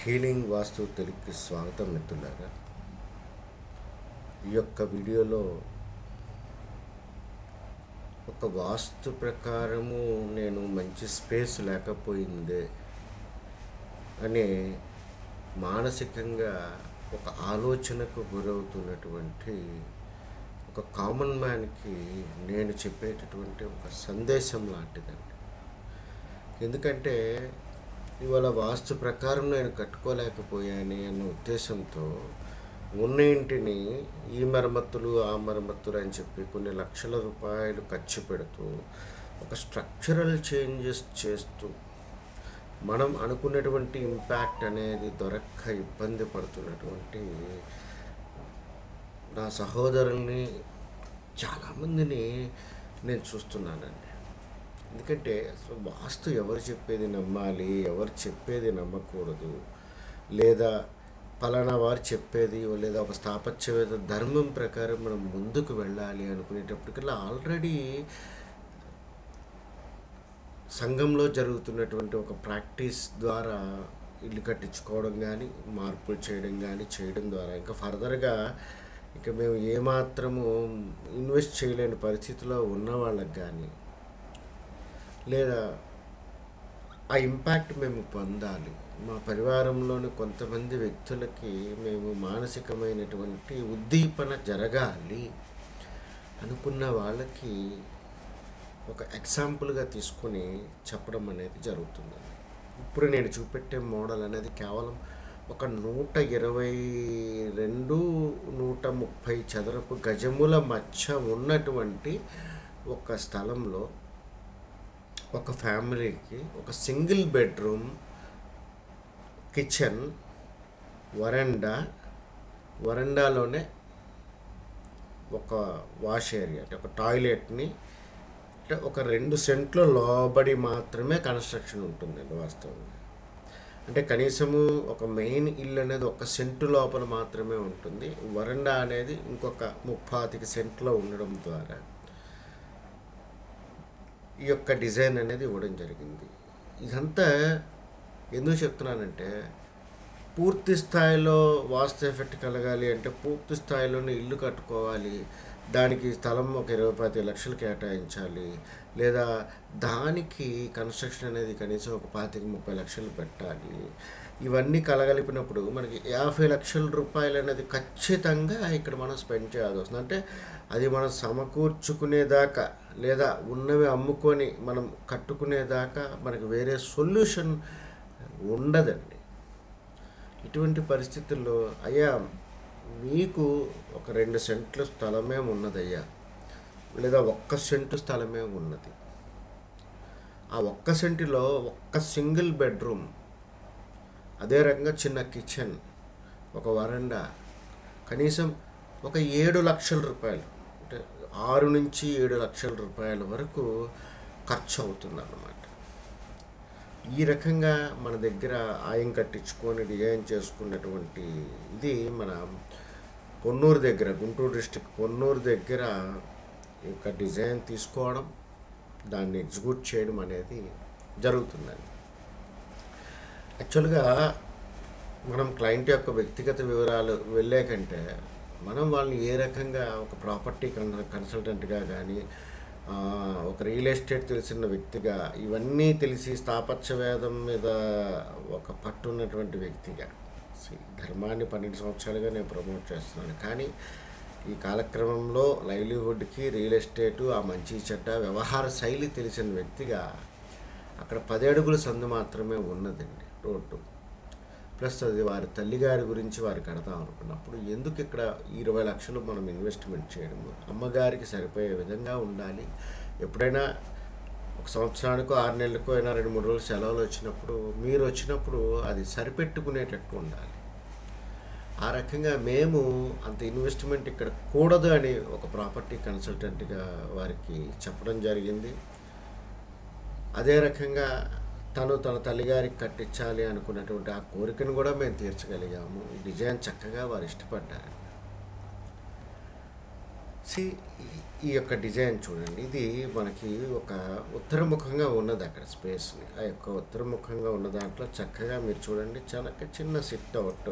Healing వాస్తు తెలుగుకి స్వాగతం మిత్రులారా ఈ యొక్క వీడియోలో ఒక వాస్తు ప్రకారము నేను మంచి స్పేస్ లేకపోయిందే అనే మానసికంగా ఒక ఆలోచనకు గురవుతున్నటువంటి ఒక కామన్ మ్యాన్కి నేను చెప్పేటటువంటి ఒక సందేశం లాంటిదండి ఎందుకంటే ఇవాళ వాస్తు ప్రకారం నేను కట్టుకోలేకపోయాను అన్న ఉద్దేశంతో ఉన్న ఇంటిని ఈ మరమ్మతులు ఆ మరమ్మతులు అని చెప్పి కొన్ని లక్షల రూపాయలు ఖర్చు పెడుతూ ఒక స్ట్రక్చరల్ చేంజెస్ చేస్తూ మనం అనుకున్నటువంటి ఇంపాక్ట్ అనేది దొరక్క ఇబ్బంది పడుతున్నటువంటి నా సహోదరుల్ని చాలామందిని నేను చూస్తున్నానండి ఎందుకంటే అసలు వాస్తు ఎవరు చెప్పేది నమ్మాలి ఎవరు చెప్పేది నమ్మకూడదు లేదా పలానా వారు చెప్పేది లేదా ఒక స్థాపత్యవేద ధర్మం ప్రకారం మనం ముందుకు వెళ్ళాలి అనుకునేటప్పటికల్లా ఆల్రెడీ సంఘంలో జరుగుతున్నటువంటి ఒక ప్రాక్టీస్ ద్వారా ఇల్లు కట్టించుకోవడం కానీ మార్పులు చేయడం కానీ చేయడం ద్వారా ఇంకా ఫర్దర్గా ఇక మేము ఏమాత్రము ఇన్వెస్ట్ చేయలేని పరిస్థితిలో ఉన్న వాళ్ళకి కానీ లేదా ఆ ఇంపాక్ట్ మేము పొందాలి మా పరివారంలోని కొంతమంది వ్యక్తులకి మేము మానసికమైనటువంటి ఉద్దీపన జరగాలి అనుకున్న వాళ్ళకి ఒక ఎగ్జాంపుల్గా తీసుకొని చెప్పడం అనేది జరుగుతుంది ఇప్పుడు నేను చూపెట్టే మోడల్ అనేది కేవలం ఒక నూట ఇరవై రెండు నూట ముప్పై చదరపు గజముల మధ్య ఉన్నటువంటి ఒక స్థలంలో ఒక ఫ్యామిలీకి ఒక సింగిల్ బెడ్రూమ్ కిచెన్ వరండా వరండాలోనే ఒక వాష్ ఏరియా అంటే ఒక టాయిలెట్ని అంటే ఒక రెండు సెంట్ల లోబడి మాత్రమే కన్స్ట్రక్షన్ ఉంటుందండి వాస్తవంగా అంటే కనీసము ఒక మెయిన్ ఇల్లు అనేది ఒక సెంటు లోపల మాత్రమే ఉంటుంది వరండా అనేది ఇంకొక ముప్పాతికి సెంట్లో ఉండడం ద్వారా ఈ యొక్క డిజైన్ అనేది ఇవ్వడం జరిగింది ఇదంతా ఎందుకు చెప్తున్నానంటే పూర్తి స్థాయిలో వాస్తు ఎఫెక్ట్ కలగాలి అంటే పూర్తి స్థాయిలోనే ఇల్లు కట్టుకోవాలి దానికి స్థలం ఒక ఇరవై పది లక్షలు కేటాయించాలి లేదా దానికి కన్స్ట్రక్షన్ అనేది కనీసం ఒక పాతిక ముప్పై లక్షలు పెట్టాలి ఇవన్నీ కలగలిపినప్పుడు మనకి యాభై లక్షల రూపాయలు అనేది ఖచ్చితంగా ఇక్కడ మనం స్పెండ్ చేయాల్సి వస్తుంది అంటే అది మనం సమకూర్చుకునేదాకా లేదా ఉన్నవి అమ్ముకొని మనం కట్టుకునేదాకా మనకి వేరే సొల్యూషన్ ఉండదండి ఇటువంటి పరిస్థితుల్లో అయ్యా మీకు ఒక రెండు సెంట్ల స్థలమే ఉన్నదయ్యా లేదా ఒక్క సెంటు స్థలమే ఉన్నది ఆ ఒక్క సెంటులో ఒక్క సింగిల్ బెడ్రూమ్ అదే రకంగా చిన్న కిచెన్ ఒక వరండా కనీసం ఒక ఏడు లక్షల రూపాయలు అంటే ఆరు నుంచి ఏడు లక్షల రూపాయల వరకు ఖర్చు అవుతుందన్నమాట ఈ రకంగా మన దగ్గర ఆయం కట్టించుకొని డిజైన్ చేసుకున్నటువంటి ఇది మన పొన్నూరు దగ్గర గుంటూరు డిస్టిక్ పొన్నూరు దగ్గర ఈ యొక్క డిజైన్ తీసుకోవడం దాన్ని ఎగ్జిక్యూట్ చేయడం అనేది జరుగుతుందండి యాక్చువల్గా మనం క్లయింట్ యొక్క వ్యక్తిగత వివరాలు వెళ్ళే కంటే మనం వాళ్ళని ఏ రకంగా ఒక ప్రాపర్టీ కన్ కన్సల్టెంట్గా కానీ ఆ, ఒక రియల్ ఎస్టేట్ తెలిసిన వ్యక్తిగా ఇవన్నీ తెలిసి స్థాపత్యవేదం మీద ఒక పట్టు ఉన్నటువంటి వ్యక్తిగా See, ధర్మాన్ని పన్నెండు సంవత్సరాలుగా నేను ప్రమోట్ చేస్తున్నాను కానీ ఈ కాలక్రమంలో లైవ్లీహుడ్కి రియల్ ఎస్టేటు ఆ మంచి చెడ్డ వ్యవహార శైలి తెలిసిన వ్యక్తిగా అక్కడ పది అడుగుల సందు మాత్రమే ఉన్నదండి రోడ్డు ప్లస్ అది వారి తల్లిగారి గురించి వారికి కడతాం అనుకున్నప్పుడు ఎందుకు ఇక్కడ ఇరవై లక్షలు మనం ఇన్వెస్ట్మెంట్ చేయడము అమ్మగారికి సరిపోయే విధంగా ఉండాలి ఎప్పుడైనా ఒక సంవత్సరానికో ఆరు నెలలకో అయినా రెండు మూడు రోజులు సెలవులు వచ్చినప్పుడు మీరు వచ్చినప్పుడు అది సరిపెట్టుకునేటట్టు ఉండాలి ఆ రకంగా మేము అంత ఇన్వెస్ట్మెంట్ ఇక్కడ కూడదు అని ఒక ప్రాపర్టీ కన్సల్టెంట్గా వారికి చెప్పడం జరిగింది అదే రకంగా తను తన తల్లిగారికి కట్టించాలి అనుకున్నటువంటి ఆ కోరికను కూడా మేము తీర్చగలిగాము ఈ డిజైన్ చక్కగా వారు ఇష్టపడ్డారు సి ఈ యొక్క డిజైన్ చూడండి ఇది మనకి ఒక ఉత్తరముఖంగా ఉన్నది అక్కడ స్పేస్ని ఆ యొక్క ఉత్తరముఖంగా ఉన్న దాంట్లో చక్కగా మీరు చూడండి చాలా చిన్న సిట్ అవుట్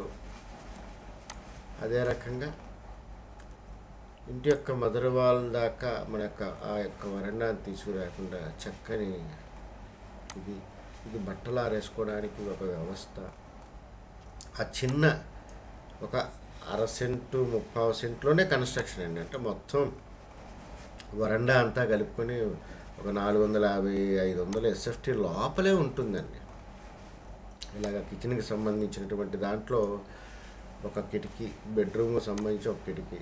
అదే రకంగా ఇంటి యొక్క మదర్ వాల్ దాకా మన యొక్క ఆ యొక్క వరండాన్ని తీసుకురాకుండా చక్కని ఇది ఇది బట్టలు ఆరేసుకోవడానికి ఒక వ్యవస్థ ఆ చిన్న ఒక అర సెంటు ముప్పావు సెంట్లోనే కన్స్ట్రక్షన్ అండి అంటే మొత్తం వరండా అంతా కలుపుకొని ఒక నాలుగు వందల యాభై ఐదు వందల ఎస్ఎఫ్టీ లోపలే ఉంటుందండి ఇలాగ కిచెన్కి సంబంధించినటువంటి దాంట్లో ఒక కిటికీ బెడ్రూమ్కి సంబంధించి ఒక కిటికీ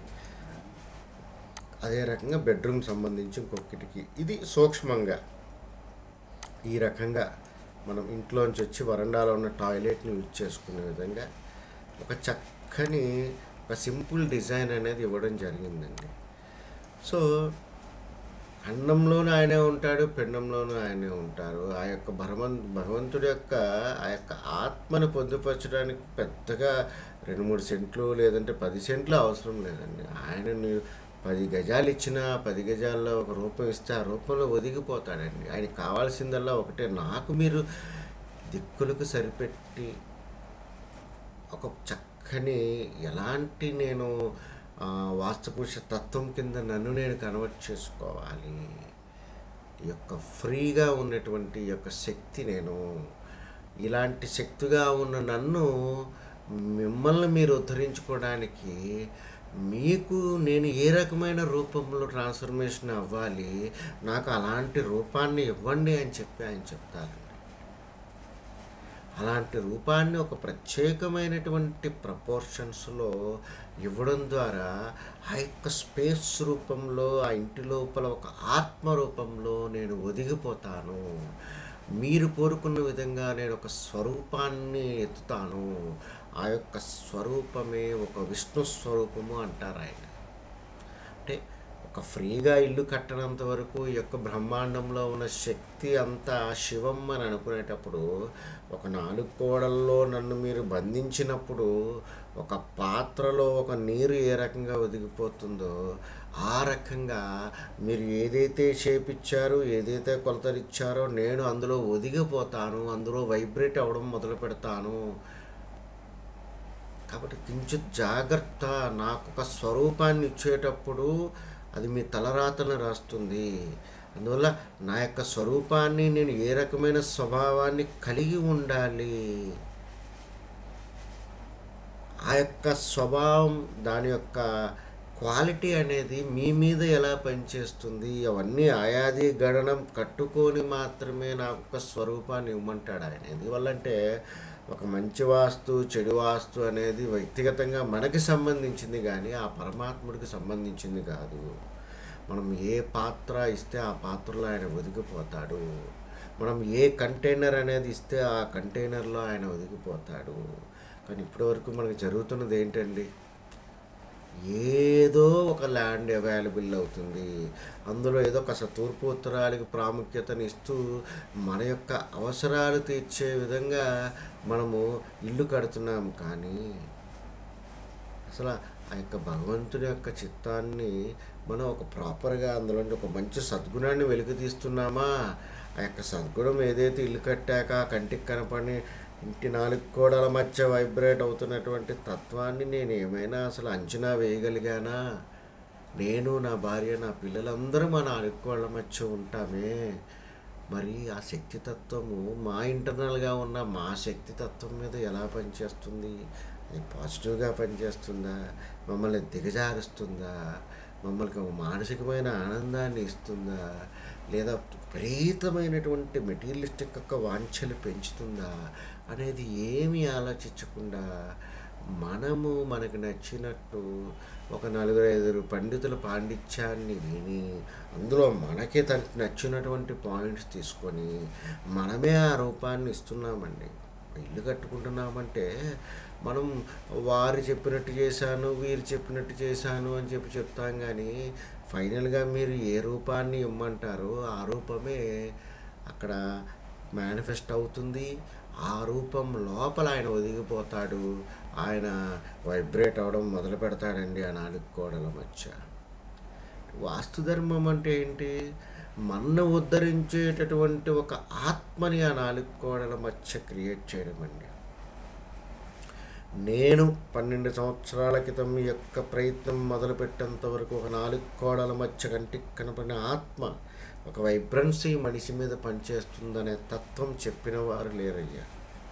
అదే రకంగా బెడ్రూమ్ సంబంధించి ఇంకొక కిటికీ ఇది సూక్ష్మంగా ఈ రకంగా మనం ఇంట్లోంచి వచ్చి వరండాలో ఉన్న టాయిలెట్ని యూజ్ చేసుకునే విధంగా ఒక చక్కని ఒక సింపుల్ డిజైన్ అనేది ఇవ్వడం జరిగిందండి సో అన్నంలోనూ ఆయనే ఉంటాడు పిండంలోనూ ఆయనే ఉంటారు ఆ యొక్క భగవన్ భగవంతుడి యొక్క ఆ యొక్క ఆత్మను పొందుపరచడానికి పెద్దగా రెండు మూడు సెంట్లు లేదంటే పది సెంట్లు అవసరం లేదండి ఆయనని పది గజాలు ఇచ్చినా పది గజాల్లో ఒక రూపం ఇస్తే ఆ రూపంలో ఒదిగిపోతాడండి ఆయనకి కావాల్సిందల్లా ఒకటే నాకు మీరు దిక్కులకు సరిపెట్టి ఒక చక్కని ఎలాంటి నేను ఆ, వాస్తుపురుష తత్వం కింద నన్ను నేను కన్వర్ట్ చేసుకోవాలి ఈ యొక్క ఫ్రీగా ఉన్నటువంటి ఈ యొక్క శక్తి నేను ఇలాంటి శక్తిగా ఉన్న నన్ను మిమ్మల్ని మీరు ఉద్ధరించుకోవడానికి మీకు నేను ఏ రకమైన రూపంలో ట్రాన్స్ఫర్మేషన్ అవ్వాలి నాకు అలాంటి రూపాన్ని ఇవ్వండి అని చెప్పి ఆయన చెప్తారు అలాంటి రూపాన్ని ఒక ప్రత్యేకమైనటువంటి ప్రపోర్షన్స్లో ఇవ్వడం ద్వారా ఆ యొక్క స్పేస్ రూపంలో ఆ ఇంటి లోపల ఒక ఆత్మ రూపంలో నేను ఒదిగిపోతాను మీరు కోరుకున్న విధంగా నేను ఒక స్వరూపాన్ని ఎత్తుతాను ఆ యొక్క స్వరూపమే ఒక విష్ణు స్వరూపము అంటారు ఆయన అంటే ఒక ఫ్రీగా ఇల్లు కట్టనంత వరకు ఈ యొక్క బ్రహ్మాండంలో ఉన్న శక్తి అంతా శివం అని అనుకునేటప్పుడు ఒక నాలుగు కోడల్లో నన్ను మీరు బంధించినప్పుడు ఒక పాత్రలో ఒక నీరు ఏ రకంగా ఒదిగిపోతుందో ఆ రకంగా మీరు ఏదైతే షేప్ ఇచ్చారో ఏదైతే కొలతలు ఇచ్చారో నేను అందులో ఒదిగిపోతాను అందులో వైబ్రేట్ అవ్వడం మొదలు పెడతాను కాబట్టి కించిత్ జాగ్రత్త నాకు ఒక స్వరూపాన్ని ఇచ్చేటప్పుడు అది మీ తలరాతను రాస్తుంది అందువల్ల నా యొక్క స్వరూపాన్ని నేను ఏ రకమైన స్వభావాన్ని కలిగి ఉండాలి ఆ యొక్క స్వభావం దాని యొక్క క్వాలిటీ అనేది మీ మీద ఎలా పనిచేస్తుంది అవన్నీ ఆయాది గణనం కట్టుకొని మాత్రమే నాకు ఒక స్వరూపాన్ని ఇవ్వమంటాడు ఆయన ఎందువల్లంటే ఒక మంచి వాస్తు చెడు వాస్తు అనేది వ్యక్తిగతంగా మనకి సంబంధించింది కానీ ఆ పరమాత్ముడికి సంబంధించింది కాదు మనం ఏ పాత్ర ఇస్తే ఆ పాత్రలో ఆయన ఒదిగిపోతాడు మనం ఏ కంటైనర్ అనేది ఇస్తే ఆ కంటైనర్లో ఆయన ఒదిగిపోతాడు కానీ ఇప్పటివరకు మనకు జరుగుతున్నది ఏంటండి ఏదో ఒక ల్యాండ్ అవైలబుల్ అవుతుంది అందులో ఏదో కాస్త తూర్పు ఉత్తరాలకు ప్రాముఖ్యతని ఇస్తూ మన యొక్క అవసరాలు తీర్చే విధంగా మనము ఇల్లు కడుతున్నాం కానీ అసలు ఆ యొక్క భగవంతుని యొక్క చిత్తాన్ని మనం ఒక ప్రాపర్గా అందులో ఒక మంచి సద్గుణాన్ని వెలికి తీస్తున్నామా ఆ యొక్క సద్గుణం ఏదైతే ఇల్లు కట్టాక కంటికి కనపడి ఇంటి నాలుగు గోడల మధ్య వైబ్రేట్ అవుతున్నటువంటి తత్వాన్ని నేను ఏమైనా అసలు అంచనా వేయగలిగానా నేను నా భార్య నా పిల్లలందరూ మా నాలుగు గోడల మధ్య ఉంటామే మరి ఆ శక్తితత్వము మా ఇంటర్నల్గా ఉన్న మా శక్తితత్వం మీద ఎలా పనిచేస్తుంది అది పాజిటివ్గా పనిచేస్తుందా మమ్మల్ని దిగజారుస్తుందా మమ్మల్ని ఒక మానసికమైన ఆనందాన్ని ఇస్తుందా లేదా విపరీతమైనటువంటి మెటీరియలిస్టిక్ యొక్క వాంఛలు పెంచుతుందా అనేది ఏమీ ఆలోచించకుండా మనము మనకు నచ్చినట్టు ఒక నలుగురు ఐదుగురు పండితుల పాండిత్యాన్ని విని అందులో మనకే తనకి నచ్చినటువంటి పాయింట్స్ తీసుకొని మనమే ఆ రూపాన్ని ఇస్తున్నామండి ఇల్లు కట్టుకుంటున్నామంటే మనం వారు చెప్పినట్టు చేశాను వీరు చెప్పినట్టు చేశాను అని చెప్పి చెప్తాం కానీ ఫైనల్గా మీరు ఏ రూపాన్ని ఇమ్మంటారో ఆ రూపమే అక్కడ మేనిఫెస్ట్ అవుతుంది ఆ రూపం లోపల ఆయన ఒదిగిపోతాడు ఆయన వైబ్రేట్ అవ్వడం మొదలు పెడతాడండి ఆ నాలుగు గోడల మధ్య వాస్తు ధర్మం అంటే ఏంటి మన్ను ఉద్ధరించేటటువంటి ఒక ఆత్మని ఆ నాలుగు కోడల మధ్య క్రియేట్ చేయడం అండి నేను పన్నెండు సంవత్సరాల క్రితం ఈ యొక్క ప్రయత్నం మొదలుపెట్టేంత వరకు ఒక నాలుగు కోడల మధ్య కంటికి కనపడిన ఆత్మ ఒక వైబ్రెన్సీ మనిషి మీద పనిచేస్తుందనే తత్వం చెప్పిన వారు లేరయ్యా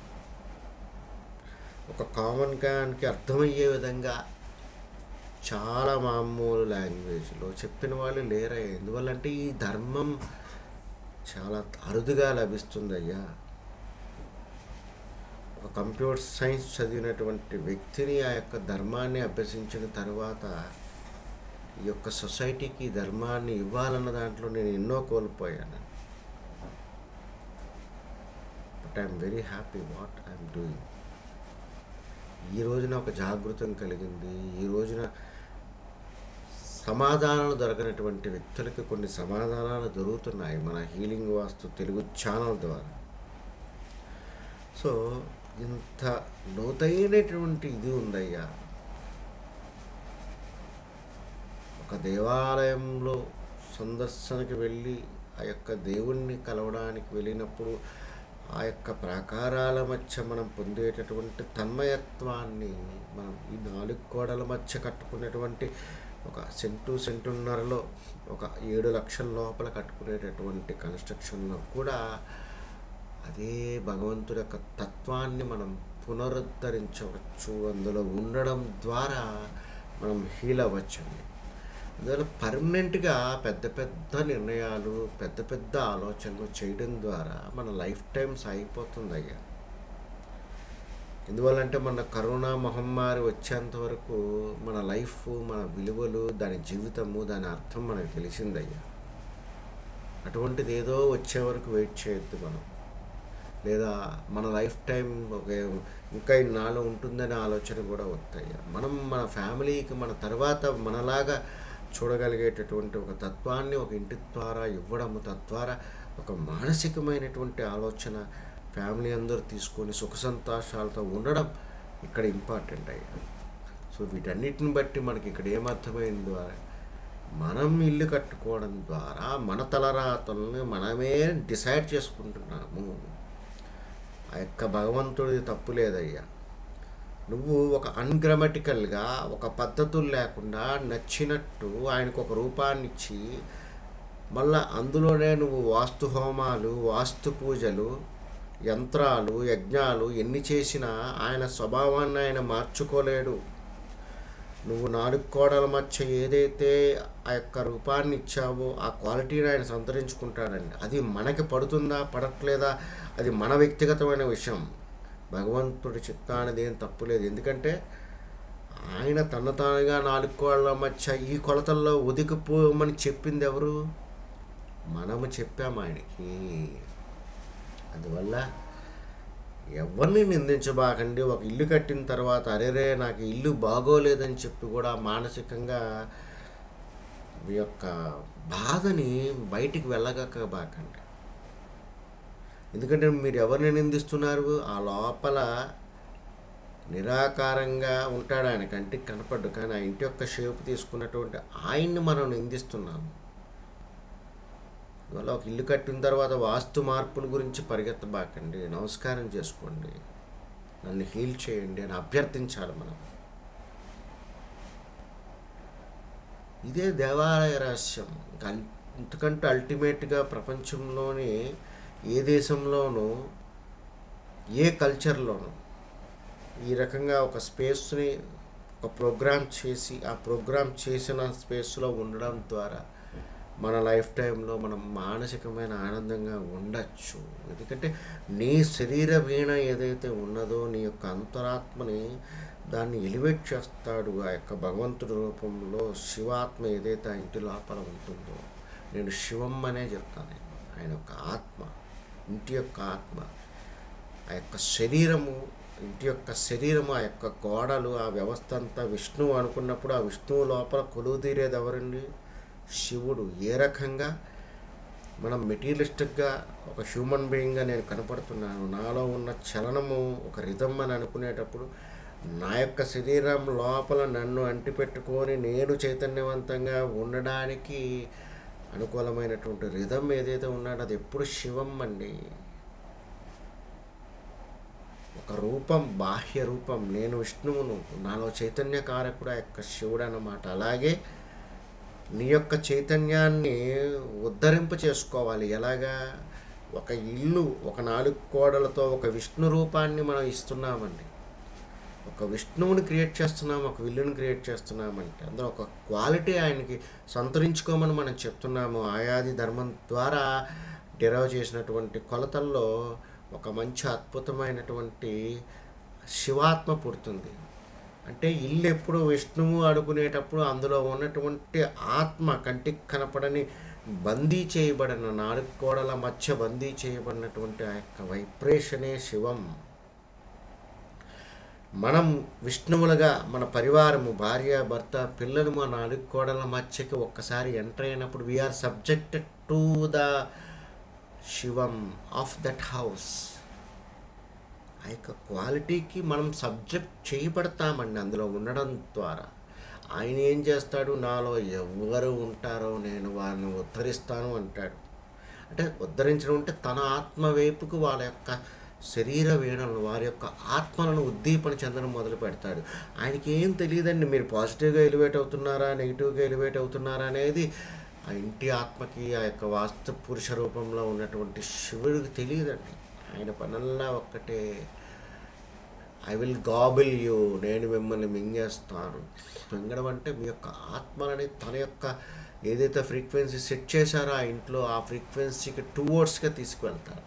ఒక కామన్ మ్యాన్కి అర్థమయ్యే విధంగా చాలా మామూలు లాంగ్వేజ్లో చెప్పిన వాళ్ళు లేరయ్యా ఎందువల్లంటే ఈ ధర్మం చాలా అరుదుగా లభిస్తుంది అయ్యా ఒక కంప్యూటర్ సైన్స్ చదివినటువంటి వ్యక్తిని ఆ యొక్క ధర్మాన్ని అభ్యసించిన తర్వాత ఈ యొక్క సొసైటీకి ఈ ధర్మాన్ని ఇవ్వాలన్న దాంట్లో నేను ఎన్నో కోల్పోయాను but I'm very happy what I'm doing ఈ రోజున ఒక జాగృతం కలిగింది ఈ రోజున సమాధానాలు దొరకనటువంటి వ్యక్తులకి కొన్ని సమాధానాలు దొరుకుతున్నాయి మన హీలింగ్ వాస్తు తెలుగు ఛానల్ ద్వారా సో ఇంత లోతైనటువంటి ఇది ఉందయ్యా ఒక దేవాలయంలో సందర్శనకి వెళ్ళి ఆ యొక్క దేవుణ్ణి కలవడానికి వెళ్ళినప్పుడు ఆ యొక్క ప్రాకారాల మధ్య మనం పొందేటటువంటి తన్మయత్వాన్ని మనం ఈ నాలుగు గోడల మధ్య కట్టుకునేటువంటి ఒక సెంటు సెంటున్నరలో ఒక ఏడు లక్షల లోపల కట్టుకునేటటువంటి కన్స్ట్రక్షన్లో కూడా అదే భగవంతుడి యొక్క తత్వాన్ని మనం పునరుద్ధరించవచ్చు అందులో ఉండడం ద్వారా మనం హీల్ అవ్వచ్చండి అందువల్ల పర్మనెంట్గా పెద్ద పెద్ద నిర్ణయాలు పెద్ద పెద్ద ఆలోచనలు చేయడం ద్వారా మన లైఫ్ టైం సాగిపోతుంది అయ్యా ఎందువల్లంటే మన కరోనా మహమ్మారి వచ్చేంత వరకు మన లైఫ్ మన విలువలు దాని జీవితము దాని అర్థం మనకు తెలిసిందయ్యా అటువంటిది ఏదో వచ్చే వరకు వెయిట్ చేయొద్దు మనం లేదా మన లైఫ్ టైం ఒక ఇంకా ఇన్నాళ్ళు ఉంటుందనే ఆలోచన కూడా వస్తాయి మనం మన ఫ్యామిలీకి మన తర్వాత మనలాగా చూడగలిగేటటువంటి ఒక తత్వాన్ని ఒక ఇంటి ద్వారా ఇవ్వడము తద్వారా ఒక మానసికమైనటువంటి ఆలోచన ఫ్యామిలీ అందరూ తీసుకొని సుఖ సంతోషాలతో ఉండడం ఇక్కడ ఇంపార్టెంట్ అయ్యా సో వీటన్నిటిని బట్టి మనకి ఇక్కడ ఏమర్థమైంది మనం ఇల్లు కట్టుకోవడం ద్వారా మన తలరాతల్ని మనమే డిసైడ్ చేసుకుంటున్నాము ఆ యొక్క భగవంతుడిది తప్పు లేదయ్యా నువ్వు ఒక అన్గ్రామటికల్గా ఒక పద్ధతులు లేకుండా నచ్చినట్టు ఆయనకు ఒక రూపాన్ని ఇచ్చి మళ్ళా అందులోనే నువ్వు వాస్తు హోమాలు వాస్తు పూజలు యంత్రాలు యజ్ఞాలు ఎన్ని చేసినా ఆయన స్వభావాన్ని ఆయన మార్చుకోలేడు నువ్వు నాలుగు కోడల మధ్య ఏదైతే ఆ యొక్క రూపాన్ని ఇచ్చావో ఆ క్వాలిటీని ఆయన సంతరించుకుంటాడండి అది మనకి పడుతుందా పడట్లేదా అది మన వ్యక్తిగతమైన విషయం భగవంతుడి చిత్తానిది ఏం తప్పులేదు ఎందుకంటే ఆయన తన తానుగా నాలుగు కోళ్ళ మధ్య ఈ కొలతల్లో ఒదిగిపోమని చెప్పింది ఎవరు మనము చెప్పాము ఆయనకి అందువల్ల ఎవరిని నిందించబాకండి ఒక ఇల్లు కట్టిన తర్వాత అరేరే నాకు ఇల్లు బాగోలేదని చెప్పి కూడా మానసికంగా మీ యొక్క బాధని బయటికి వెళ్ళగక్కబాకండి ఎందుకంటే మీరు ఎవరిని నిందిస్తున్నారు ఆ లోపల నిరాకారంగా ఉంటాడు ఆయన కంటికి కనపడ్డు కానీ ఆ ఇంటి యొక్క షేప్ తీసుకున్నటువంటి ఆయన్ని మనం నిందిస్తున్నాము ఇవాళ ఒక ఇల్లు కట్టిన తర్వాత వాస్తు మార్పుల గురించి పరిగెత్తబాకండి నమస్కారం చేసుకోండి నన్ను హీల్ చేయండి అని అభ్యర్థించాలి మనం ఇదే దేవాలయ రహస్యం ఇంకా ఇంతకంటే అల్టిమేట్గా ప్రపంచంలోని ఏ దేశంలోనూ ఏ కల్చర్లోనూ ఈ రకంగా ఒక స్పేస్ని ఒక ప్రోగ్రామ్ చేసి ఆ ప్రోగ్రామ్ చేసిన స్పేస్లో ఉండడం ద్వారా మన లైఫ్ టైంలో మనం మానసికమైన ఆనందంగా ఉండొచ్చు ఎందుకంటే నీ శరీర వీణ ఏదైతే ఉన్నదో నీ యొక్క అంతరాత్మని దాన్ని ఎలివేట్ చేస్తాడు ఆ యొక్క భగవంతుడి రూపంలో శివాత్మ ఏదైతే ఆ ఇంటి లోపల ఉంటుందో నేను శివం అనే చెప్తాను నేను. ఆయన యొక్క ఆత్మ ఇంటి యొక్క ఆత్మ ఆ యొక్క శరీరము ఇంటి యొక్క శరీరము ఆ యొక్క గోడలు ఆ వ్యవస్థ అంతా విష్ణువు అనుకున్నప్పుడు ఆ విష్ణువు లోపల కొలువు తీరేది ఎవరండి శివుడు ఏ రకంగా మనం మెటీరియలిస్టిక్గా ఒక హ్యూమన్ బీయింగ్గా నేను కనపడుతున్నాను నాలో ఉన్న చలనము ఒక రిధమ్ అని అనుకునేటప్పుడు నా యొక్క శరీరం లోపల నన్ను అంటిపెట్టుకొని నేను చైతన్యవంతంగా ఉండడానికి అనుకూలమైనటువంటి రిధం ఏదైతే ఉన్నాడో అది ఎప్పుడు శివం అండి ఒక రూపం బాహ్య రూపం నేను విష్ణువును నాలో చైతన్య కారకుడు ఆ యొక్క శివుడు అన్నమాట అలాగే నీ యొక్క చైతన్యాన్ని ఉద్ధరింప చేసుకోవాలి ఎలాగా ఒక ఇల్లు ఒక నాలుగు కోడలతో ఒక విష్ణు రూపాన్ని మనం ఇస్తున్నామండి ఒక విష్ణువుని క్రియేట్ చేస్తున్నాం ఒక విల్లుని క్రియేట్ చేస్తున్నామంటే అందులో ఒక క్వాలిటీ ఆయనకి సంతరించుకోమని మనం చెప్తున్నాము ఆయాది ధర్మం ద్వారా డిరైవ్ చేసినటువంటి కొలతల్లో ఒక మంచి అద్భుతమైనటువంటి శివాత్మ పుడుతుంది అంటే ఇల్లు ఎప్పుడు విష్ణువు అడుగునేటప్పుడు అందులో ఉన్నటువంటి ఆత్మ కంటికి కనపడని బందీ చేయబడిన నాలుగు కోడల మధ్య బందీ చేయబడినటువంటి ఆ యొక్క వైబ్రేషనే శివం మనం విష్ణువులుగా మన పరివారము భార్య భర్త పిల్లలు మా నాలుగు కోడల మధ్యకి ఒక్కసారి ఎంటర్ అయినప్పుడు వీఆర్ సబ్జెక్టెడ్ టు ద శివం ఆఫ్ దట్ హౌస్ ఆ యొక్క క్వాలిటీకి మనం సబ్జెక్ట్ చేయబడతామండి అందులో ఉండడం ద్వారా ఆయన ఏం చేస్తాడు నాలో ఎవరు ఉంటారో నేను వారిని ఉద్ధరిస్తాను అంటాడు అంటే ఉద్ధరించడం అంటే తన ఆత్మ వైపుకు వాళ్ళ యొక్క శరీర వీణలను వారి యొక్క ఆత్మలను ఉద్దీపన చెందడం మొదలు పెడతాడు ఆయనకి ఏం తెలియదండి మీరు పాజిటివ్గా ఎలివేట్ అవుతున్నారా నెగిటివ్గా ఎలివేట్ అవుతున్నారా అనేది ఆ ఇంటి ఆత్మకి ఆ యొక్క వాస్తు పురుష రూపంలో ఉన్నటువంటి శివుడికి తెలియదండి ఆయన పనల్లా ఒక్కటే ఐ విల్ గాబిల్ యూ నేను మిమ్మల్ని మింగేస్తాను మింగడం అంటే మీ యొక్క ఆత్మలని తన యొక్క ఏదైతే ఫ్రీక్వెన్సీ సెట్ చేశారో ఆ ఇంట్లో ఆ ఫ్రీక్వెన్సీకి టూ వర్డ్స్గా తీసుకువెళ్తారు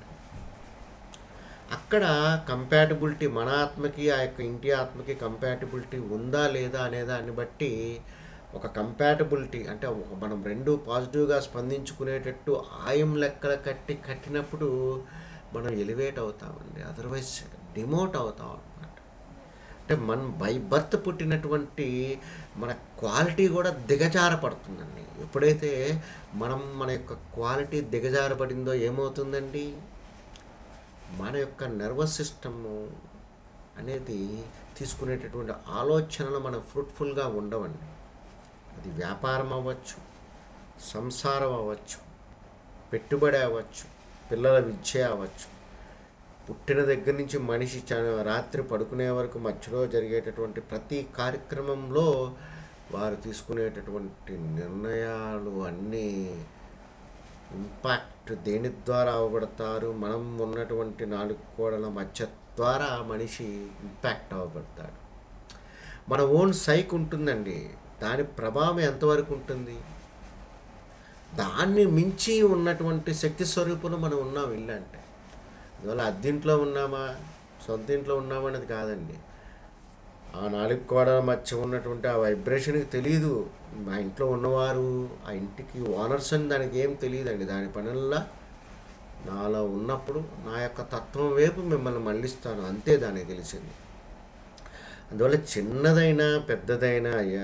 అక్కడ కంపాటబిలిటీ మన ఆత్మకి ఆ యొక్క ఇంటి ఆత్మకి కంపాటబిలిటీ ఉందా లేదా అనే దాన్ని బట్టి ఒక కంపాటబిలిటీ అంటే ఒక మనం రెండు పాజిటివ్గా స్పందించుకునేటట్టు ఆయం లెక్కల కట్టి కట్టినప్పుడు మనం ఎలివేట్ అవుతామండి అదర్వైజ్ డిమోట్ అవుతాం అనమాట అంటే మన బై బర్త్ పుట్టినటువంటి మన క్వాలిటీ కూడా దిగజారపడుతుందండి ఎప్పుడైతే మనం మన యొక్క క్వాలిటీ దిగజారపడిందో ఏమవుతుందండి మన యొక్క నర్వస్ సిస్టము అనేది తీసుకునేటటువంటి ఆలోచనలు మన ఫ్రూట్ఫుల్గా ఉండవండి అది వ్యాపారం అవ్వచ్చు సంసారం అవ్వచ్చు పెట్టుబడి అవ్వచ్చు పిల్లల విద్య అవ్వచ్చు పుట్టిన దగ్గర నుంచి మనిషి చ- రాత్రి పడుకునే వరకు మధ్యలో జరిగేటటువంటి ప్రతి కార్యక్రమంలో వారు తీసుకునేటటువంటి నిర్ణయాలు అన్నీ ఇంపాక్ట్ దేని ద్వారా అవబడతారు మనం ఉన్నటువంటి నాలుగు కోడల మధ్య ద్వారా మనిషి ఇంపాక్ట్ అవ్వబడతాడు మన ఓన్ సైక్ ఉంటుందండి దాని ప్రభావం ఎంతవరకు ఉంటుంది దాన్ని మించి ఉన్నటువంటి శక్తి స్వరూపులు మనం ఉన్నాం ఇల్లు అంటే అందువల్ల అద్దింట్లో ఉన్నామా సొంత ఇంట్లో ఉన్నామా అనేది కాదండి ఆ నాలుగు కోడల మధ్య ఉన్నటువంటి ఆ వైబ్రేషన్కి తెలియదు మా ఇంట్లో ఉన్నవారు ఆ ఇంటికి ఓనర్స్ అని దానికి ఏం తెలియదండి దాని పనుల్లో నాలో ఉన్నప్పుడు నా యొక్క తత్వం వైపు మిమ్మల్ని మళ్ళిస్తాను అంతే దానికి తెలిసింది అందువల్ల చిన్నదైనా పెద్దదైనా అయ్యా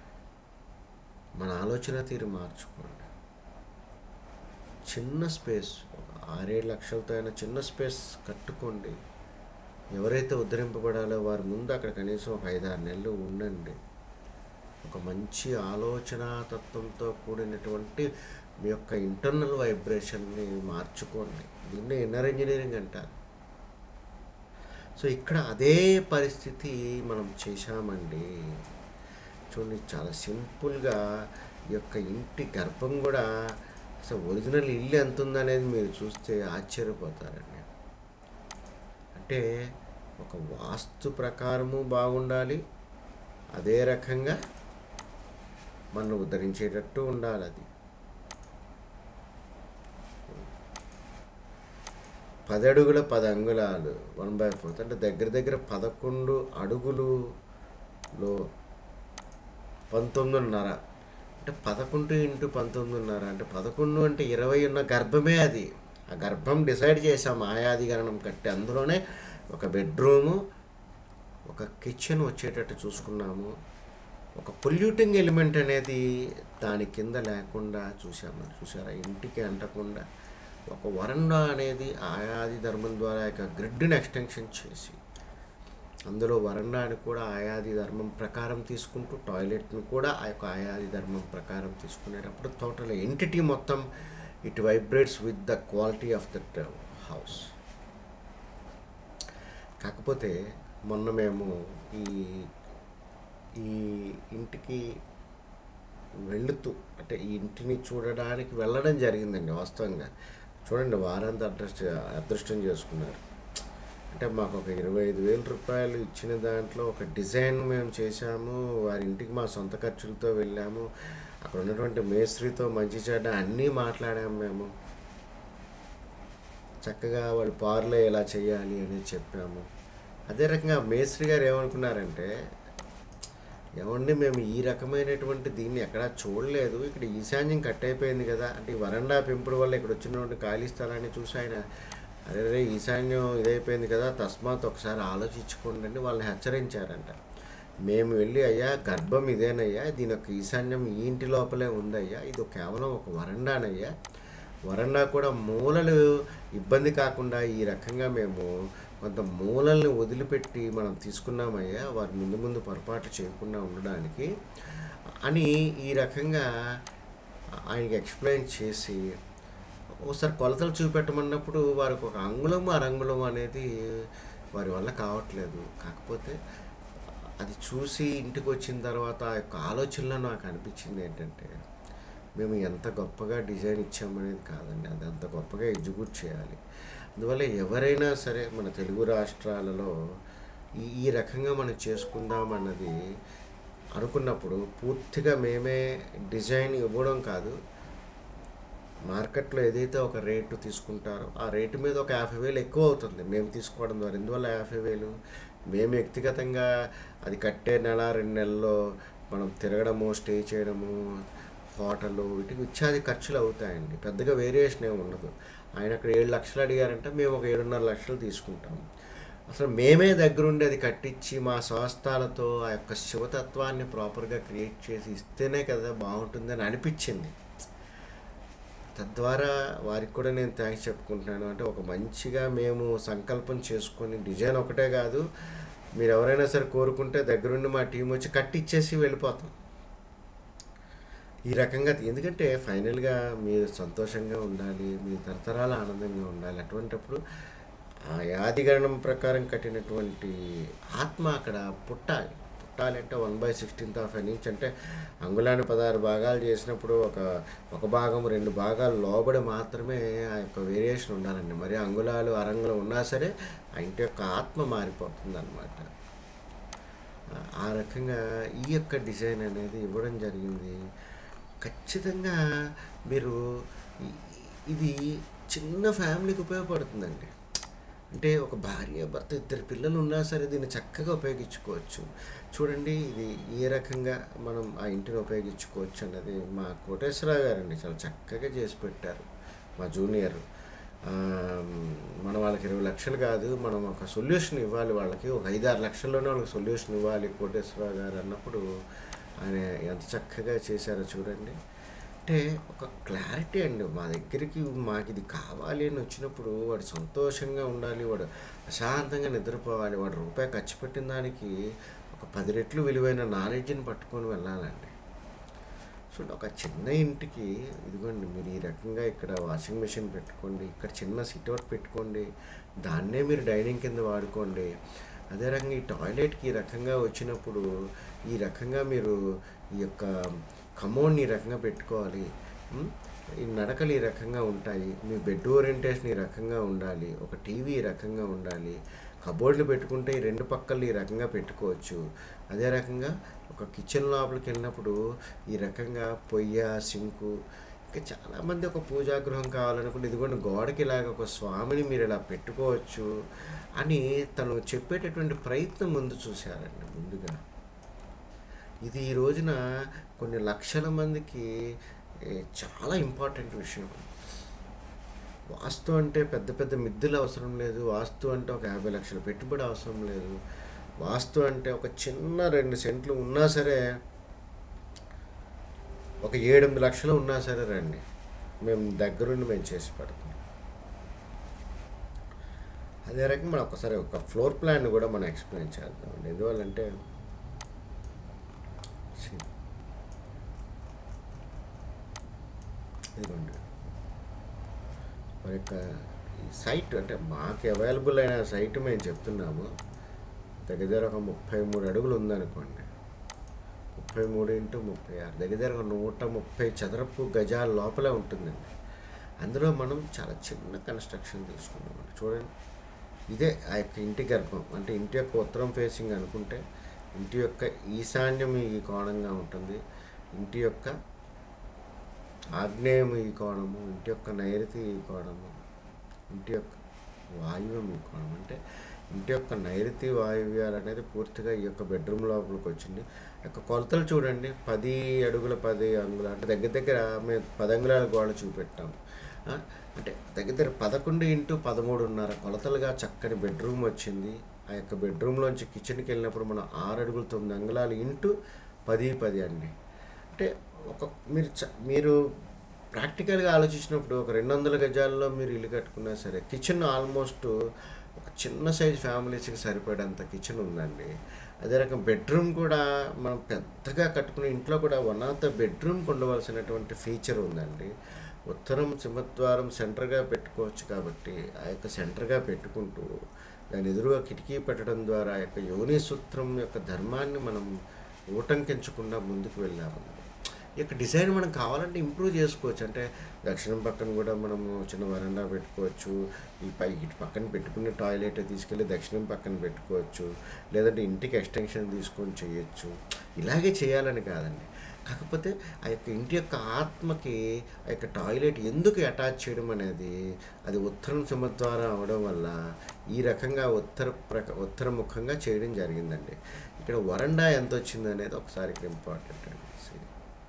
మన ఆలోచన తీరు మార్చుకోండి చిన్న స్పేస్ ఒక ఆరేడు లక్షలతో అయినా చిన్న స్పేస్ కట్టుకోండి ఎవరైతే ఉద్ధరింపబడాలో వారి ముందు అక్కడ కనీసం ఒక ఐదారు నెలలు ఉండండి ఒక మంచి ఆలోచన తత్వంతో కూడినటువంటి మీ యొక్క ఇంటర్నల్ వైబ్రేషన్ని మార్చుకోండి దీన్ని ఇన్నర్ ఇంజనీరింగ్ అంటారు సో ఇక్కడ అదే పరిస్థితి మనం చేశామండి చూడండి చాలా సింపుల్గా ఈ యొక్క ఇంటి గర్భం కూడా అసలు ఒరిజినల్ ఇల్లు ఎంత ఉందనేది మీరు చూస్తే ఆశ్చర్యపోతారండి అంటే ఒక వాస్తు ప్రకారము బాగుండాలి అదే రకంగా మనం ఉద్ధరించేటట్టు ఉండాలి అది పది అడుగుల పది అంగుళాలు వన్ బై ఫోర్త్ అంటే దగ్గర దగ్గర పదకొండు అడుగులులో పంతొమ్మిదిన్నర అంటే పదకొండు ఇంటూ పంతొమ్మిదిన్నర అంటే పదకొండు అంటే ఇరవై ఉన్న గర్భమే అది ఆ గర్భం డిసైడ్ చేసాం ఆయాది గణనం కట్టి అందులోనే ఒక బెడ్రూము ఒక కిచెన్ వచ్చేటట్టు చూసుకున్నాము ఒక పొల్యూటింగ్ ఎలిమెంట్ అనేది దాని కింద లేకుండా చూసాము చూసారా ఇంటికి అంటకుండా ఒక వరండా అనేది ఆయాది ధర్మం ద్వారా యొక్క గ్రిడ్ని ఎక్స్టెన్షన్ చేసి అందులో వరండాని కూడా ఆయాది ధర్మం ప్రకారం తీసుకుంటూ టాయిలెట్ని కూడా ఆ యొక్క ఆయాది ధర్మం ప్రకారం తీసుకునేటప్పుడు టోటల్ ఎంటిటీ మొత్తం it vibrates with the quality of that house కాకపోతే మొన్న మేము ఈ ఈ ఇంటికి వెళుతూ అంటే ఈ ఇంటిని చూడడానికి వెళ్ళడం జరిగిందండి వాస్తవంగా చూడండి వారాంత అదృష్ట అదృష్టం చేసుకున్నారు అంటే మాకు ఒక ఇరవై ఐదు వేల రూపాయలు ఇచ్చిన దాంట్లో ఒక డిజైన్ మేము చేశాము వారి ఇంటికి మా సొంత ఖర్చులతో వెళ్ళాము అక్కడ ఉన్నటువంటి మేస్త్రితో మంచి చెడ్డ అన్నీ మాట్లాడాము మేము చక్కగా వాళ్ళు పార్లే ఎలా చేయాలి అని చెప్పాము అదే రకంగా మేస్త్రి గారు ఏమనుకున్నారంటే ఏమండి మేము ఈ రకమైనటువంటి దీన్ని ఎక్కడా చూడలేదు ఇక్కడ ఈశాన్యం కట్ అయిపోయింది కదా అంటే ఈ వరండా పెంపుడు వల్ల ఇక్కడ వచ్చినటువంటి ఖాళీ స్థలాన్ని చూసి ఆయన అరే రే ఈశాన్యం ఇదైపోయింది కదా తస్మాత్ ఒకసారి ఆలోచించుకోండి అని వాళ్ళని హెచ్చరించారంట మేము వెళ్ళి అయ్యా గర్భం ఇదేనయ్యా దీని యొక్క ఈశాన్యం ఈ ఇంటి లోపలే ఉందయ్యా ఇది కేవలం ఒక వరండానయ్యా వరండా కూడా మూలలు ఇబ్బంది కాకుండా ఈ రకంగా మేము కొంత మూలల్ని వదిలిపెట్టి మనం తీసుకున్నామయ్యా వారి ముందు ముందు పొరపాట్లు చేయకుండా ఉండడానికి అని ఈ రకంగా ఆయనకి ఎక్స్ప్లెయిన్ చేసి ఒకసారి కొలతలు చూపెట్టమన్నప్పుడు వారికి ఒక అంగుళం అరంగుళం అనేది వారి వల్ల కావట్లేదు కాకపోతే అది చూసి ఇంటికి వచ్చిన తర్వాత ఆ యొక్క ఆలోచనలో నాకు అనిపించింది ఏంటంటే మేము ఎంత గొప్పగా డిజైన్ ఇచ్చామనేది కాదండి అది అంత గొప్పగా ఎగ్జిక్యూట్ చేయాలి అందువల్ల ఎవరైనా సరే మన తెలుగు రాష్ట్రాలలో ఈ ఈ రకంగా మనం చేసుకుందాం అన్నది అనుకున్నప్పుడు పూర్తిగా మేమే డిజైన్ ఇవ్వడం కాదు మార్కెట్లో ఏదైతే ఒక రేటు తీసుకుంటారో ఆ రేటు మీద ఒక యాభై వేలు ఎక్కువ అవుతుంది మేము తీసుకోవడం ద్వారా ఎందువల్ల యాభై వేలు మేము వ్యక్తిగతంగా అది కట్టే నెల రెండు నెలల్లో మనం తిరగడము స్టే చేయడము హోటల్ వీటికి ఇత్యాది ఖర్చులు అవుతాయండి పెద్దగా వేరియేషన్ ఏమి ఉండదు ఆయన అక్కడ ఏడు లక్షలు అడిగారంటే మేము ఒక ఏడున్నర లక్షలు తీసుకుంటాము అసలు మేమే దగ్గరుండి అది కట్టించి మా స్వస్థాలతో ఆ యొక్క శివతత్వాన్ని ప్రాపర్గా క్రియేట్ చేసి ఇస్తేనే కదా బాగుంటుందని అనిపించింది తద్వారా వారికి కూడా నేను థ్యాంక్స్ చెప్పుకుంటున్నాను అంటే ఒక మంచిగా మేము సంకల్పం చేసుకొని డిజైన్ ఒకటే కాదు మీరు ఎవరైనా సరే కోరుకుంటే దగ్గరుండి మా టీం వచ్చి కట్టిచ్చేసి వెళ్ళిపోతాం ఈ రకంగా ఎందుకంటే ఫైనల్గా మీరు సంతోషంగా ఉండాలి మీ తరతరాల ఆనందంగా ఉండాలి అటువంటప్పుడు ఆ యాదిగణం ప్రకారం కట్టినటువంటి ఆత్మ అక్కడ పుట్టాలి పుట్టాలి అంటే one by sixteenth of an inch అంటే అంగుళాన్ని పదహారు భాగాలు చేసినప్పుడు ఒక ఒక భాగం రెండు భాగాలు లోబడి మాత్రమే ఆ యొక్క వేరియేషన్ ఉండాలండి మరి అంగుళాలు అరంగులు ఉన్నా సరే ఆ ఇంటి యొక్క ఆత్మ మారిపోతుంది అనమాట ఆ రకంగా ఈ యొక్క డిజైన్ అనేది ఇవ్వడం జరిగింది ఖచ్చితంగా మీరు ఈ- ఇది చిన్న ఫ్యామిలీకి ఉపయోగపడుతుందండి అంటే ఒక భార్య భర్త ఇద్దరు పిల్లలు ఉన్నా సరే దీన్ని చక్కగా ఉపయోగించుకోవచ్చు చూడండి ఇది ఏ రకంగా మనం ఆ ఇంటిని ఉపయోగించుకోవచ్చు అన్నది మా కోటేశ్వరరావు గారండి చాలా చక్కగా చేసి పెట్టారు మా జూనియర్ ఆ, మనం వాళ్ళకి ఇరవై లక్షలు కాదు మనం ఒక సొల్యూషన్ ఇవ్వాలి వాళ్ళకి ఒక ఐదారు లక్షల్లోనే వాళ్ళకి సొల్యూషన్ ఇవ్వాలి కోటేశ్వరరావు గారు అన్నప్పుడు ఆయన ఎంత చక్కగా చేశారో చూడండి అంటే ఒక క్లారిటీ అండి మా దగ్గరికి మాకు ఇది కావాలి అని వచ్చినప్పుడు వాడు సంతోషంగా ఉండాలి వాడు ప్రశాంతంగా నిద్రపోవాలి వాడు రూపాయి ఖర్చు పెట్టిన దానికి ఒక పది రెట్లు విలువైన నాలెడ్జ్ని పట్టుకొని వెళ్ళాలండి చూడండి ఒక చిన్న ఇంటికి ఇదిగోండి మీరు ఈ రకంగా ఇక్కడ వాషింగ్ మెషిన్ పెట్టుకోండి ఇక్కడ చిన్న సిట్అవుట్ పెట్టుకోండి దాన్నే మీరు డైనింగ్ కింద వాడుకోండి అదే రకంగా ఈ టాయిలెట్కి ఈ రకంగా వచ్చినప్పుడు ఈ రకంగా మీరు ఈ యొక్క కమోడ్ని ఈ రకంగా పెట్టుకోవాలి ఉమ్, ఈ నడకలు ఈ రకంగా ఉంటాయి మీ బెడ్ ఓరియంటేషన్ ఈ రకంగా ఉండాలి ఒక టీవీ ఈ రకంగా ఉండాలి కబోర్డ్లు పెట్టుకుంటే ఈ రెండు పక్కలు ఈ రకంగా పెట్టుకోవచ్చు అదే రకంగా ఒక కిచెన్ లోపలికి వెళ్ళినప్పుడు ఈ రకంగా పొయ్య సింకు ఇంకా చాలామంది ఒక పూజాగృహం కావాలనుకుంటే ఇదిగోండి గోడకి ఇలాగ ఒక స్వామిని మీరు ఇలా పెట్టుకోవచ్చు అని తను చెప్పేటటువంటి ప్రయత్నం ముందు చూశారండి ముందుగా ఇది ఈ రోజున కొన్ని లక్షల మందికి ఏ, చాలా ఇంపార్టెంట్ విషయం వాస్తు అంటే పెద్ద పెద్ద మిద్దెలు అవసరం లేదు వాస్తు అంటే ఒక యాభై లక్షల పెట్టుబడి అవసరం లేదు వాస్తు అంటే ఒక చిన్న రెండు సెంట్లు ఉన్నా సరే ఒక ఏడెనిమిది లక్షలు ఉన్నా సరే రండి మేము దగ్గరుండి మేము చేసి పెడతాం అదే రకంగా మనం ఒకసారి ఒక ఫ్లోర్ ప్లాన్ కూడా మనం ఎక్స్ప్లెయిన్ చేద్దాం అండి ఎందువల్లంటే see. ఇదిగోండి మరి యొక్క ఈ సైట్ అంటే మాకు అవైలబుల్ అయిన సైట్ మేము చెప్తున్నాము దగ్గర దగ్గర ఒక ముప్పై మూడు అడుగులు ఉందనుకోండి ముప్పై మూడు ఇంటూ ముప్పై ఆరు దగ్గర దగ్గర ఒక నూట ముప్పై చదరపు గజాల లోపలే ఉంటుందండి అందులో మనం చాలా చిన్న కన్స్ట్రక్షన్ తీసుకున్నామండి చూడండి ఇదే ఆ యొక్క ఇంటి గర్భం అంటే ఇంటి యొక్క ఉత్తరం ఫేసింగ్ అనుకుంటే ఇంటి యొక్క ఈశాన్యం ఈ కోణంగా ఉంటుంది ఇంటి యొక్క ఆగ్నేయం ఈ కోణము ఇంటి యొక్క నైరుతి ఈ కోణము ఇంటి యొక్క వాయువ్యం ఈ కోణం అంటే ఇంటి యొక్క నైరుతి వాయువ్యాలు అనేది పూర్తిగా ఈ యొక్క బెడ్రూమ్ లోపలికి వచ్చింది ఆ యొక్క కొలతలు చూడండి పది అడుగుల పది అంగుళాలు అంటే దగ్గర దగ్గర మేము పది అంగుళాల గోడ చూపెట్టాము ఆ, అంటే దగ్గర దగ్గర పదకొండు ఇంటూ పదమూడున్నర కొలతలుగా చక్కని బెడ్రూమ్ వచ్చింది ఆ యొక్క బెడ్రూమ్లోంచి కిచెన్కి వెళ్ళినప్పుడు మనం ఆరు అడుగులు తొమ్మిది అంగుళాలు ఇంటూ పది పది అండి అంటే ఒక మీరు చ మీరు ప్రాక్టికల్గా ఆలోచించినప్పుడు ఒక రెండు వందల గజాల్లో మీరు ఇల్లు కట్టుకున్నా సరే కిచెన్ ఆల్మోస్ట్ ఒక చిన్న సైజ్ ఫ్యామిలీస్కి సరిపడేంత కిచెన్ ఉందండి అదే రకం బెడ్రూమ్ కూడా మనం పెద్దగా కట్టుకునే ఇంట్లో కూడా వన్ ఆఫ్ ద బెడ్రూమ్కి ఉండవలసినటువంటి ఫీచర్ ఉందండి ఉత్తరం సింహద్వారం సెంటర్గా పెట్టుకోవచ్చు కాబట్టి ఆ యొక్క సెంటర్గా పెట్టుకుంటూ దాని ఎదురుగా కిటికీ పెట్టడం ద్వారా ఆ యొక్క యోని సూత్రం యొక్క ధర్మాన్ని మనం ఊటంకించకుండా ముందుకు వెళ్ళామండి ఈ యొక్క డిజైన్ మనం కావాలంటే ఇంప్రూవ్ చేసుకోవచ్చు అంటే దక్షిణం పక్కన కూడా మనము చిన్న వరండా పెట్టుకోవచ్చు ఈ పై ఇటు పక్కన పెట్టుకునే టాయిలెట్ తీసుకెళ్ళి దక్షిణం పక్కన పెట్టుకోవచ్చు లేదంటే ఇంటికి ఎక్స్టెన్షన్ తీసుకొని చేయొచ్చు ఇలాగే చేయాలని కాదండి కాకపోతే ఆ యొక్క ఇంటి యొక్క ఆత్మకి ఆ యొక్క టాయిలెట్ ఎందుకు అటాచ్ చేయడం అనేది అది ఉత్తరం సింహద్వారం అవడం వల్ల ఈ రకంగా ఉత్తర ప్రక ఉత్తరముఖంగా చేయడం జరిగిందండి ఇక్కడ వరండా ఎంత వచ్చింది అనేది ఒకసారి ఇక్కడ ఇంపార్టెంట్ అండి See.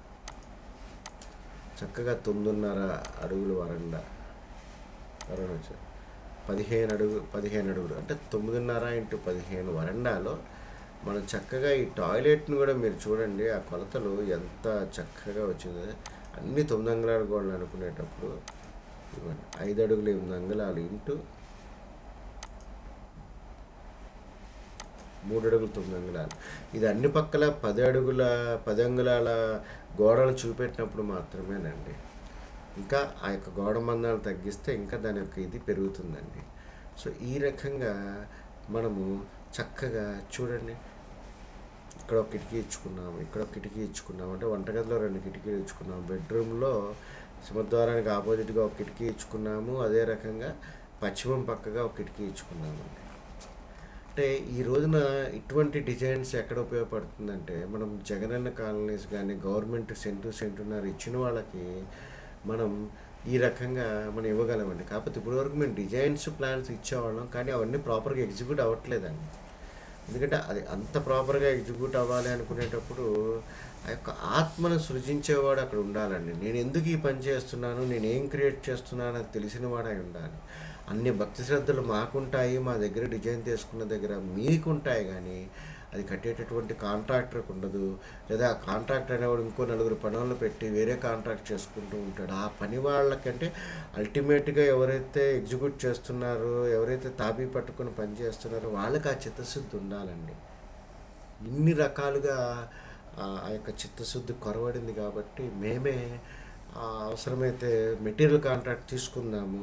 చక్కగా తొమ్మిదిన్నర అడుగులు వరండా వరండా వచ్చారు పదిహేను అడుగు పదిహేను అడుగులు అంటే తొమ్మిదిన్నర ఇంటూ పదిహేను వరండాలో మనం చక్కగా ఈ టాయిలెట్ని కూడా మీరు చూడండి ఆ కొలతలు ఎంత చక్కగా వచ్చిందో అన్ని తొమ్మిది అంగుళాలు గోడలు అనుకునేటప్పుడు ఇవ్వండి ఐదు అడుగులు ఎనిమిది అంగుళాలు ఇంటూ మూడు అడుగులు తొమ్మిది అంగుళాలు ఇది అన్ని పక్కల పది అడుగుల పది అంగుళాల గోడలు చూపెట్టినప్పుడు మాత్రమేనండి ఇంకా ఆ యొక్క గోడ మందాలు తగ్గిస్తే ఇంకా దాని యొక్క ఇది పెరుగుతుందండి సో ఈ రకంగా మనము చక్కగా చూడండి ఇక్కడ ఒక కిటికీ ఇచ్చుకున్నాము ఇక్కడ ఒక కిటికీ ఇచ్చుకున్నాము అంటే వంటగదిలో రెండు కిటికీలు ఇచ్చుకున్నాము బెడ్రూమ్లో సింహద్వారానికి ఆపోజిట్గా ఒక కిటికీ ఇచ్చుకున్నాము అదే రకంగా పశ్చిమం పక్కగా ఒక కిటికీ ఇచ్చుకున్నామండి అంటే ఈ రోజున ఇటువంటి డిజైన్స్ ఎక్కడ ఉపయోగపడుతుందంటే మనం జగనన్న కాలనీస్ కానీ గవర్నమెంట్ సెంటు సెంటున్నర ఇచ్చిన వాళ్ళకి మనం ఈ రకంగా మనం ఇవ్వగలమండి కాకపోతే ఇప్పటివరకు మేము డిజైన్స్ ప్లాన్స్ ఇచ్చేవాళ్ళం కానీ అవన్నీ ప్రాపర్గా ఎగ్జిక్యూట్ అవ్వట్లేదండి ఎందుకంటే అది అంత ప్రాపర్గా ఎగ్జిక్యూట్ అవ్వాలి అనుకునేటప్పుడు ఆ యొక్క ఆత్మను సృజించేవాడు అక్కడ ఉండాలండి నేను ఎందుకు ఈ పని చేస్తున్నాను నేను ఏం క్రియేట్ చేస్తున్నాను అది తెలిసిన వాడై ఉండాలి అన్ని భక్తి శ్రద్ధలు మాకుంటాయి మా దగ్గర డిజైన్ తీసుకున్న దగ్గర మీకుంటాయి కానీ అది కట్టేటటువంటి కాంట్రాక్టర్కి ఉండదు లేదా ఆ కాంట్రాక్టర్ అనేవాడు ఇంకో నలుగురు పనులు పెట్టి వేరే కాంట్రాక్ట్ చేసుకుంటూ ఉంటాడు ఆ పని వాళ్ళకంటే అల్టిమేట్గా ఎవరైతే ఎగ్జిక్యూట్ చేస్తున్నారో ఎవరైతే తాపీ పట్టుకొని పని చేస్తున్నారో వాళ్ళకి ఆ చిత్తశుద్ధి ఉండాలండి ఇన్ని రకాలుగా ఆ ఆ యొక్క చిత్తశుద్ధి కొరవడింది కాబట్టి మేమే ఆ అవసరమైతే మెటీరియల్ కాంట్రాక్ట్ తీసుకుందాము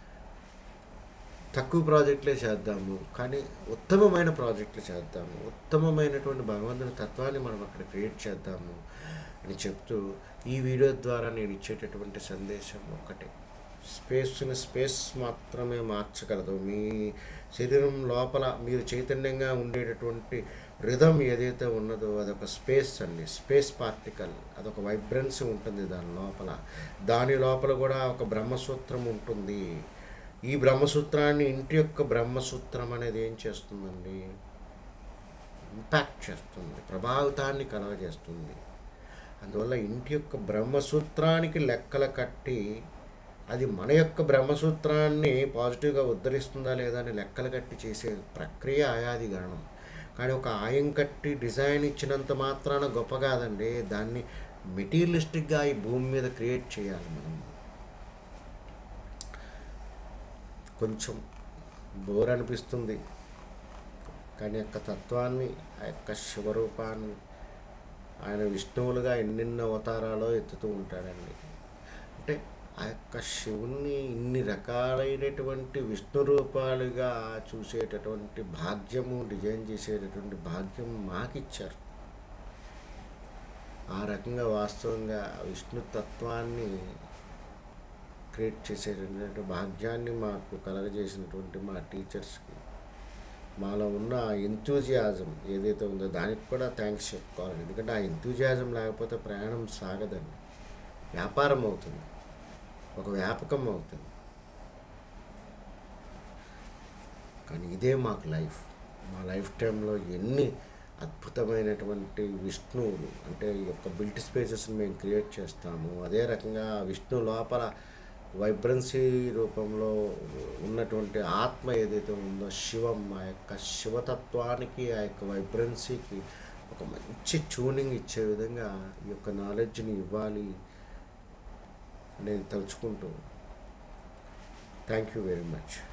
తక్కువ ప్రాజెక్టులే చేద్దాము కానీ ఉత్తమమైన ప్రాజెక్టులు చేద్దాము ఉత్తమమైనటువంటి భగవంతుని తత్వాన్ని మనం అక్కడ క్రియేట్ చేద్దాము అని చెప్తూ ఈ వీడియో ద్వారా నేను ఇచ్చేటటువంటి సందేశం ఒకటే స్పేస్ని స్పేస్ మాత్రమే మార్చగలదు మీ శరీరం లోపల మీరు చైతన్యంగా ఉండేటటువంటి రిధం ఏదైతే ఉన్నదో అదొక స్పేస్ అండి స్పేస్ పార్టికల్ అదొక వైబ్రెన్స్ ఉంటుంది దాని లోపల దాని లోపల కూడా ఒక బ్రహ్మసూత్రం ఉంటుంది ఈ బ్రహ్మసూత్రాన్ని ఇంటి యొక్క బ్రహ్మసూత్రం అనేది ఏం చేస్తుందండి ఇంపాక్ట్ చేస్తుంది ప్రభావితాన్ని కలగజేస్తుంది అందువల్ల ఇంటి యొక్క బ్రహ్మసూత్రానికి లెక్కలు కట్టి అది మన యొక్క బ్రహ్మసూత్రాన్ని పాజిటివ్గా ఉద్ధరిస్తుందా లేదా అని లెక్కలు కట్టి చేసే ప్రక్రియ ఆయాది గణం కానీ ఒక ఆయం కట్టి డిజైన్ ఇచ్చినంత మాత్రాన గొప్ప కాదండి దాన్ని మెటీరియలిస్టిక్గా ఈ భూమి మీద క్రియేట్ చేయాలి మనం కొంచెం బోర్ అనిపిస్తుంది కానీ యొక్క తత్వాన్ని ఆ యొక్క శివరూపాన్ని ఆయన విష్ణువులుగా ఎన్నెన్నో అవతారాలో ఎత్తుతూ ఉంటాడండి అంటే ఆ యొక్క శివుణ్ణి ఇన్ని రకాలైనటువంటి విష్ణు రూపాలుగా చూసేటటువంటి భాగ్యము డిజైన్ చేసేటటువంటి భాగ్యం మాకిచ్చారు ఆ రకంగా వాస్తవంగా విష్ణు తత్వాన్ని క్రియేట్ చేసేటటువంటి భాగ్యాన్ని మాకు కలగజేసినటువంటి మా టీచర్స్కి మాలో ఉన్న ఆ ఎంతూజియాజం ఏదైతే ఉందో దానికి కూడా థ్యాంక్స్ చెప్పుకోవాలి ఎందుకంటే ఆ ఎంతూజియాజం లేకపోతే ప్రయాణం సాగదండి వ్యాపారం అవుతుంది ఒక వ్యాపకం అవుతుంది కానీ ఇదే మాకు లైఫ్ మా లైఫ్ టైంలో ఎన్ని అద్భుతమైనటువంటి విష్ణువులు అంటే ఈ యొక్క బిల్ట్ స్పేసెస్ని మేము క్రియేట్ చేస్తాము అదే రకంగా ఆ విష్ణు లోపల వైబ్రెన్సీ రూపంలో ఉన్నటువంటి ఆత్మ ఏదైతే ఉందో శివం ఆ యొక్క శివతత్వానికి ఆ యొక్క వైబ్రెన్సీకి ఒక మంచి ట్యూనింగ్ ఇచ్చే విధంగా ఈ యొక్క నాలెడ్జ్ని ఇవ్వాలి అనేది తలుచుకుంటూ థ్యాంక్ యూ వెరీ మచ్